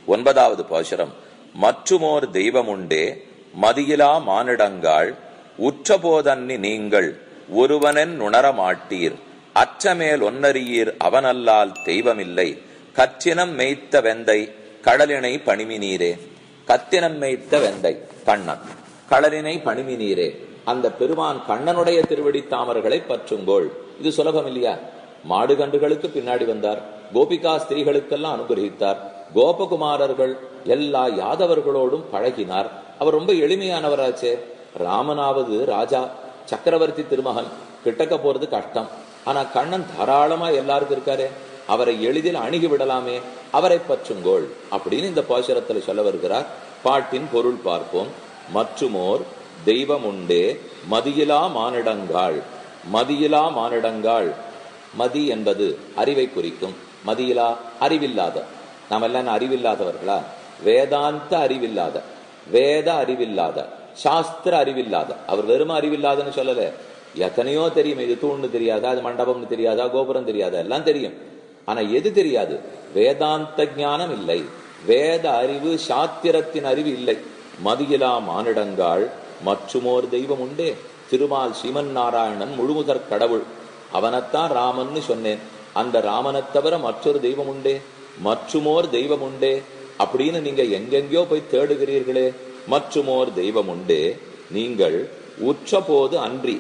ஒன்பதாவது பாசுரம் மற்றுமோர் தெய்வமுண்டே மதியிலா மானிடங்காள் உற்றபோதன்னி நீங்கள் ஒருவனென் உணர மாட்டீர் அற்றமேல் ஒன்னறியீர் அவனல்லால் தெய்வமில்லை கற்றினம் மேய்த்த வெந்தை கடலினை பணிமி நீரே கத்தினம் மேய்த்த வெந்தை கண்ணன் கடலினை பணிமி நீரே அந்த பெருமான் கண்ணனுடைய திருவடி தாமர்களை பற்றுங்கோள் இது சுலபம் இல்லையா மாடு கன்றுகளுக்கு பின்னாடி வந்தார் கோபிகா ஸ்திரீகளுக்கெல்லாம் அனுகிரகித்தார் கோபகுமாரர்கள் எல்லா யாதவர்களோடும் பழகினார் அவர் ரொம்ப எளிமையானவராச்சே ராமனாவது ராஜா சக்கரவர்த்தி திருமகன் கிட்டக்க போறது கஷ்டம் ஆனா கண்ணன் தாராளமா எல்லாருக்கும் இருக்காரே அவரை எளிதில் அணுகி விடலாமே அவரை பற்றுங்கோள் அப்படின்னு இந்த பாசுரத்துல சொல்ல வருகிறார் பாட்டின் பொருள் பார்ப்போம் மற்றுமோர் தெய்வம் உண்டே மதியிலா மானிடங்காள் மதியிலா மானிடங்காள் மதி என்பது அறிவை குறிக்கும் மதியிலா அறிவில்லாத நாம் எல்லாம் அறிவில்லாதவர்களா வேதாந்த அறிவில்லாத வேத அறிவில்லாத சாஸ்திர அறிவில்லாத அவர் வெறும் அறிவில்லாதன்னு சொல்லல எத்தனையோ தெரியும் இது தூண்னு தெரியாதா அது மண்டபம்னு தெரியாதா கோபுரம் தெரியாதா எல்லாம் தெரியும் ஆனா எது தெரியாது வேதாந்த ஞானம் இல்லை வேத அறிவு சாத்திரத்தின் அறிவு இல்லை மதியிலா மானிடங்காள் மற்றுமோர் தெய்வம் உண்டே திருமால் ஸ்ரீமன் நாராயணன் முழுமுதற் கடவுள் அவனைத்தான் ராமன்னு சொன்னேன் அந்த ராமனைத் தவிர மற்றொரு தெய்வம் உண்டே மற்றுமோர் தெய்வம் உண்டே அப்படின்னு நீங்க எங்கெங்கயோ போய் தேடுகிறீர்களே மற்றுமோர் தெய்வம் உண்டே நீங்கள் உற்ற போது அன்றி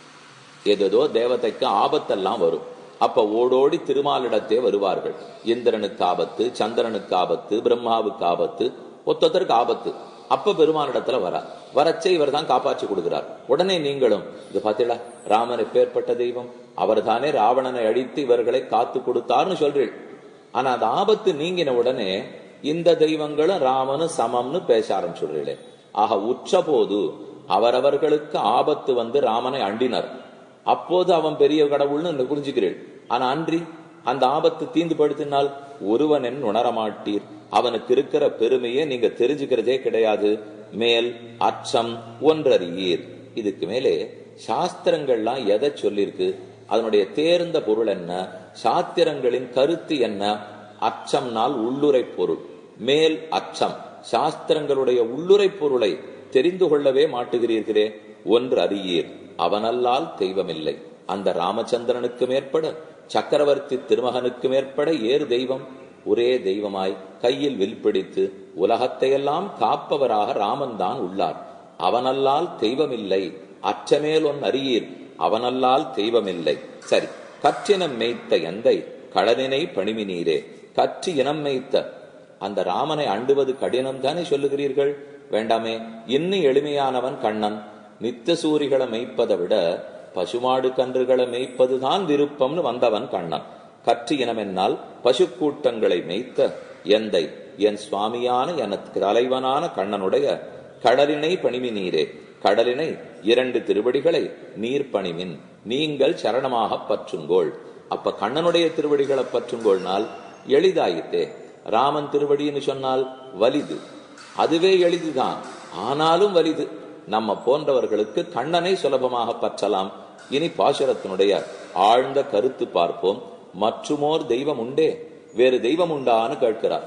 ஏதோ தேவதைக்கு ஆபத்தெல்லாம் வரும் அப்ப ஓடோடி திருமாலிடத்தே வருவார்கள் இந்திரனுக்கு ஆபத்து சந்திரனுக்கு ஆபத்து பிரம்மாவுக்கு ஆபத்து ஒத்தொத்தருக்கு ஆபத்து அப்ப பெருமானிடத்துல வர வரச்சே இவர் தான் காப்பாற்றி கொடுக்கிறார் உடனே நீங்களும் இது பாத்தீங்களா ராமன் எப்பேற்பட்ட தெய்வம் அவர் தானே ராவணனை அழித்து இவர்களை காத்து கொடுத்தார்னு சொல்றீள் ஆனா அந்த ஆபத்து நீங்கின உடனே இந்த தெய்வங்களும் ராமனும் சமம்னு பேச ஆரம்பிச்சுடுறீங்களே ஆக உற்ற போது அவரவர்களுக்கு ஆபத்து வந்து ராமனை அண்டினர் அப்போது அவன் பெரிய கடவுள்னு புரிஞ்சுக்கிறீள் ஆனா அன்றி அந்த ஆபத்து தீந்து படுத்தினால் ஒருவன் என் உணரமாட்டீர் அவனுக்கு இருக்கிற பெருமையை நீங்க தெரிஞ்சுக்கிறதே கிடையாது மேல் அச்சம் ஒன்றறியீர் இதுக்கு மேலே சாஸ்திரங்கள்லாம் எதை சொல்லிருக்கு அதனுடைய தேர்ந்த பொருள் என்ன சாத்திரங்களின் கருத்து என்ன அச்சம்னால் உள்ளுரை பொருள் மேல் அச்சம் சாஸ்திரங்களுடைய உள்ளுரை பொருளை தெரிந்து கொள்ளவே மாட்டுகிறீர்களே ஒன்று அறியீர் அவனல்லால் தெய்வமில்லை அந்த ராமச்சந்திரனுக்கு மேற்பட சக்கரவர்த்தி திருமகனுக்கு மேற்பட ஏறு தெய்வம் ஒரே தெய்வமாய் கையில் வில் பிடித்து உலகத்தையெல்லாம் காப்பவராக ராமன் தான் உள்ளார் அவனல்லால் தெய்வமில்லை அச்சமேல் ஒன் அறியீர் அவனல்லால் தெய்வமில்லை சரி கற்றினம் மேய்த்த எந்தை கடலினை பணிமி நீரே கற்று இனம் மேய்த்த அந்த ராமனை அண்டுவது கடினம் தானே சொல்லுகிறீர்கள் வேண்டாமே இன்னும் எளிமையானவன் கண்ணன் நித்த சூரிகளை மெய்ப்பதை விட பசுமாடு கன்றுகளை மெய்ப்பதுதான் விருப்பம்னு வந்தவன் கண்ணன் கற்று இனமென்னால் பசு கூட்டங்களை மெய்த்த எந்தை என் சுவாமியான எனக்கு தலைவனான கண்ணனுடைய கடலினை பணிமி நீரே கடலினை இரண்டு திருவடிகளை நீர் பணிமின் நீங்கள் சரணமாக பற்றுங்கோள் அப்ப கண்ணனுடைய திருவடிகளை பற்றுங்கோள்னால் எளிதாயித்தே ராமன் திருவடின்னு சொன்னால் வலிது அதுவே எளிதுதான் ஆனாலும் வலிது நம்ம போன்றவர்களுக்கு கண்ணனை சுலபமாக பற்றலாம் இனி பாசுரத்தினுடைய ஆழ்ந்த கருத்து பார்ப்போம் மற்றுமோர் தெய்வம் உண்டே வேறு தெய்வம் உண்டான்னு கேட்கிறார்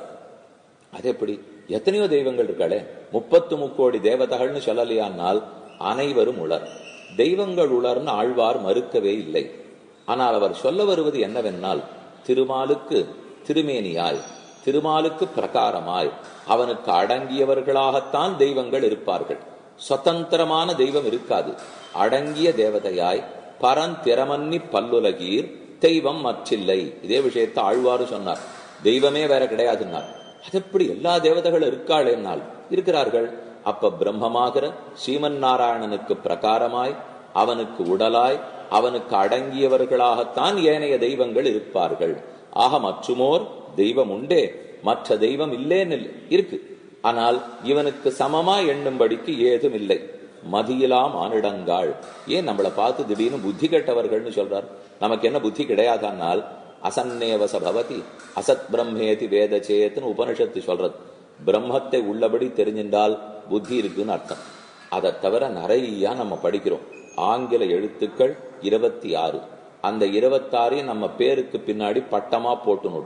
அது எப்படி எத்தனையோ தெய்வங்கள் இருக்காளே முப்பத்து முக்கோடி தேவதைகள்னு சொல்லலையானால் அனைவரும் உளர் தெய்வங்கள் உளர்னு ஆழ்வார் மறுக்கவே இல்லை ஆனால் அவர் சொல்ல வருவது என்னவென்னால் திருமாலுக்கு திருமேனியாய் திருமாலுக்கு பிரகாரமாய் அவனுக்கு அடங்கியவர்களாகத்தான் தெய்வங்கள் இருப்பார்கள் சுதந்திரமான தெய்வம் இருக்காது அடங்கிய தேவதையாய் பரந்திறமன்னி பல்லுலகீர் தெய்வம் மற்றில்லை இதே விஷயத்தை ஆழ்வாரு சொன்னார் தெய்வமே வேற கிடையாதுன்னார் அது எப்படி எல்லா தேவதைகள் இருக்காளேனால் இருக்கிறார்கள் அப்ப பிரம்மமாகிற ஸ்ரீமன் நாராயணனுக்கு பிரகாரமாய் அவனுக்கு உடலாய் அவனுக்கு அடங்கியவர்களாகத்தான் ஏனைய தெய்வங்கள் இருப்பார்கள் ஆக மற்றுமோர் தெய்வம் உண்டே மற்ற தெய்வம் இல்லேன்னு இருக்கு ஆனால் இவனுக்கு சமமா எண்ணும்படிக்கு ஏதும் இல்லை மதியிலா மானிடங்காள் ஏன் நம்மளை பார்த்து திடீர்னு புத்தி கெட்டவர்கள்னு சொல்றார் நமக்கு என்ன புத்தி கிடையாதானால் அசன்னேவச பவதி அசத் பிரம்மேதி வேத சேத்துன்னு உபனிஷத்து சொல்றது பிரம்மத்தை உள்ளபடி தெரிஞ்சின்றால் புத்தி இருக்குன்னு அர்த்தம் அதை தவிர நிறைய நம்ம படிக்கிறோம் ஆங்கில எழுத்துக்கள் இருபத்தி ஆறு அந்த இருபத்தாறையும் நம்ம பேருக்கு பின்னாடி பட்டமா போட்டு விடுறோம்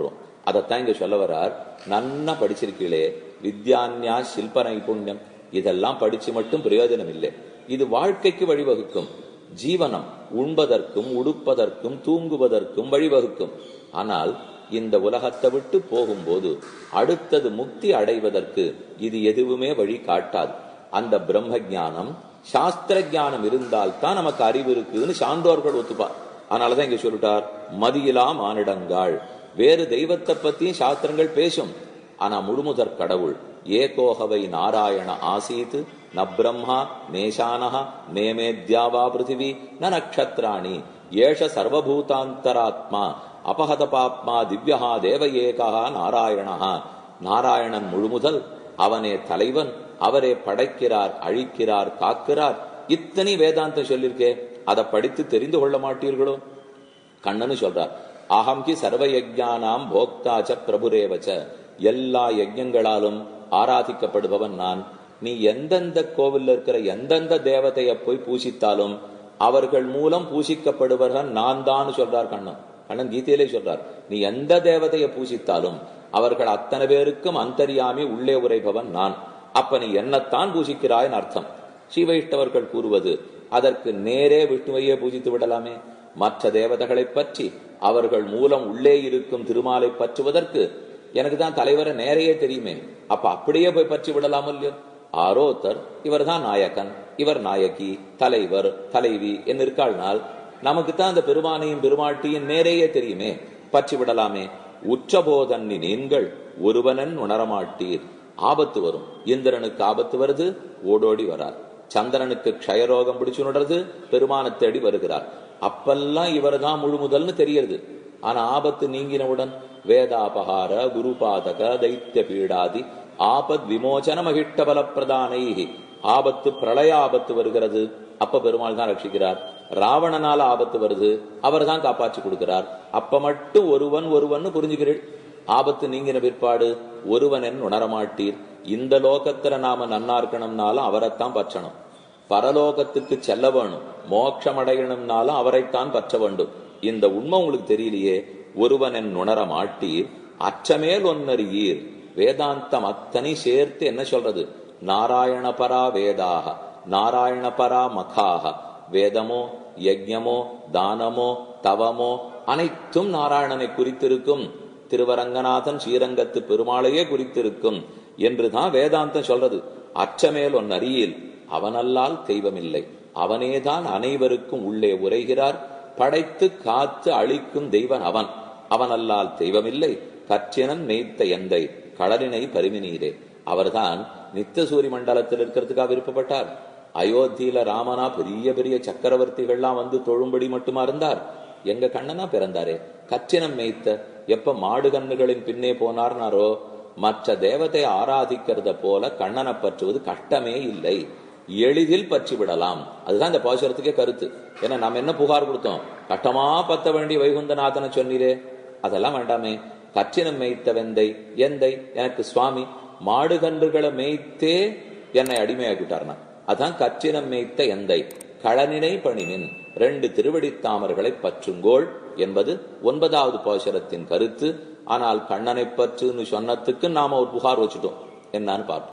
அதைத்தான் இங்க சொல்ல வர்றார் நன்னா படிச்சிருக்கீங்களே வித்யான்யா சில்ப நைபுண்யம் இதெல்லாம் படிச்சு மட்டும் பிரயோஜனம் இல்லை இது வாழ்க்கைக்கு வழிவகுக்கும் ஜீவனம் உண்பதற்கும் உடுப்பதற்கும் தூங்குவதற்கும் வழிவகுக்கும் ஆனால் இந்த உலகத்தை விட்டு போகும்போது அடுத்தது முக்தி அடைவதற்கு இது எதுவுமே வழி காட்டாது அந்த பிரம்ம ஞானம் சாஸ்திர ஞானம் இருந்தால் தான் நமக்கு அறிவு இருக்குன்னு சான்றோர்கள் ஒத்துப்பார் அதனாலதான் இங்க சொல்லிட்டார் மதியிலா மானிடங்காள் வேறு தெய்வத்தை பத்தியும் சாஸ்திரங்கள் பேசும் ஆனா முழுமுதற் கடவுள் ஏகோகவை நாராயண ஆசீத் ந பிரம்மா நேஷானஹ நேமேத்யாவா பிருத்திவி ந நக்ஷத்ராணி ஏஷ சர்வபூதாந்தராத்மா அபகத பாப்மா திவ்யஹா தேவ ஏகா நாராயணஹா நாராயணன் முழுமுதல் அவனே தலைவன் அவரே படைக்கிறார் அழிக்கிறார் காக்கிறார் இத்தனை வேதாந்தம் சொல்லிருக்கே அதை படித்து தெரிந்து கொள்ள மாட்டீர்களோ கண்ணனு சொல்றார் அகம் கி சர்வ யஜ்ஞானாம் போக்தாச்ச பிரபுரேவச்ச எல்லா யஜ்ஞங்களாலும் ஆராதிக்கப்படுபவன் நான் நீ எந்தெந்த கோவில்ல இருக்கிற எந்தெந்த தேவதைய போய் பூசித்தாலும் அவர்கள் மூலம் பூசிக்கப்படுவர்கள் நான் தான் சொல்றார் கண்ணன் கண்ணன் கீதையிலே சொல்றார் நீ எந்த தேவதையை பூசித்தாலும் அவர்கள் அத்தனை பேருக்கும் அந்தரியாமி உள்ளே உரைபவன் நான் அப்ப நீ என்னத்தான் பூசிக்கிறாய்னு அர்த்தம் ஸ்ரீவைஷ்ணவர்கள் கூறுவது அதற்கு நேரே விஷ்ணுவையே பூஜித்து விடலாமே மற்ற தேவதைகளை பற்றி அவர்கள் மூலம் உள்ளே இருக்கும் திருமாலை பற்றுவதற்கு எனக்கு தான் தலைவரை நேரையே தெரியுமே அப்ப அப்படியே போய் பற்றி விடலாம் இல்லையோ ஆரோத்தர் இவர் தான் நாயக்கன் இவர் நாயகி தலைவர் தலைவி என்று இருக்காள்னால் நமக்கு தான் அந்த பெருமானையும் பெருமாட்டியும் நேரையே தெரியுமே பற்றி விடலாமே உச்சபோதன்னி நீங்கள் ஒருவனன் உணரமாட்டீர் ஆபத்து வரும் இந்திரனுக்கு ஆபத்து வருது ஓடோடி வரார் சந்திரனுக்கு க்ஷயரோகம் பிடிச்சு நுடுறது பெருமான தேடி வருகிறார் அப்பெல்லாம் இவர் தான் முழு முதல்னு தெரியறது ஆனா ஆபத்து நீங்கினவுடன் வேதாபகார குருபாதக தைத்திய பீடாதி ஆபத் விமோச்சன மகிட்ட பல பிரதானை ஆபத்து பிரளய ஆபத்து வருகிறது அப்ப பெருமாள் தான் ரட்சிக்கிறார் ராவணனால ஆபத்து வருது அவர் தான் காப்பாற்றி கொடுக்கிறார் அப்ப மட்டும் ஒருவன் ஒருவன் புரிஞ்சுக்கிறீள் ஆபத்து நீங்கின பிற்பாடு ஒருவன் உணரமாட்டீர் இந்த லோகத்துல நாம நன்னா இருக்கணும்னாலும் அவரைத்தான் பற்றணும் பரலோகத்துக்கு செல்ல வேணும் மோட்சம் அடையணும்னாலும் அவரைத்தான் பற்ற வேண்டும் இந்த உண்மை உங்களுக்கு தெரியலையே ஒருவன் உணர மாட்டீர் அச்சமேல் ஒன்னறியீர் வேதாந்தம் அத்தனை சேர்த்து என்ன சொல்றது நாராயண பரா வேதாக நாராயண பரா மகாக வேதமோ யஜ்யமோ தானமோ தவமோ அனைத்தும் நாராயணனை குறித்திருக்கும் திருவரங்கநாதன் ஸ்ரீரங்கத்து பெருமாளையே குறித்திருக்கும் என்றுதான் வேதாந்தம் சொல்றது அச்சமேல் ஒன் அறியில் அவனல்லால் தெய்வமில்லை அவனேதான் அனைவருக்கும் உள்ளே உரைகிறார் படைத்து காத்து அழிக்கும் தெய்வன் அவன் அவனல்லால் தெய்வமில்லை கற்றினன் மேய்த்த எந்தை கடலினை பரிமினீரே அவர்தான் நித்த சூரி மண்டலத்தில் இருக்கிறதுக்காக விருப்பப்பட்டார் அயோத்தியில ராமனா பெரிய பெரிய சக்கரவர்த்திகள்லாம் வந்து தொழும்படி மட்டுமா இருந்தார் எங்க கண்ணனா பிறந்தாரே கச்சினம் மேய்த்த எப்ப மாடு கண்ணுகளின் பின்னே போனார்னாரோ மற்ற தேவத்தை ஆராதிக்கிறத போல கண்ணனை பற்றுவது கஷ்டமே இல்லை எளிதில் பற்றி விடலாம் அதுதான் இந்த பாசுரத்துக்கே கருத்து ஏன்னா நம்ம என்ன புகார் கொடுத்தோம் கட்டமா பத்த வேண்டிய வைகுந்தநாதனை சொன்னீரே அதெல்லாம் வேண்டாமே கச்சினம் மேய்த்த வெந்தை எந்தை எனக்கு சுவாமி மாடு கன்றுகளை மேய்த்தே என்னை அடிமையாக்கிட்டார்னா அதான் கச்சினம் மேய்த்த எந்தை களனினை பணிமின் ரெண்டு திருவடித்தாமர்களை பற்றுங்கோள் என்பது ஒன்பதாவது பாசுரத்தின் கருத்து ஆனால் கண்ணனை பற்றுன்னு சொன்னதுக்கு நாம ஒரு புகார் வச்சுட்டோம் என்னன்னு பார்ப்போம்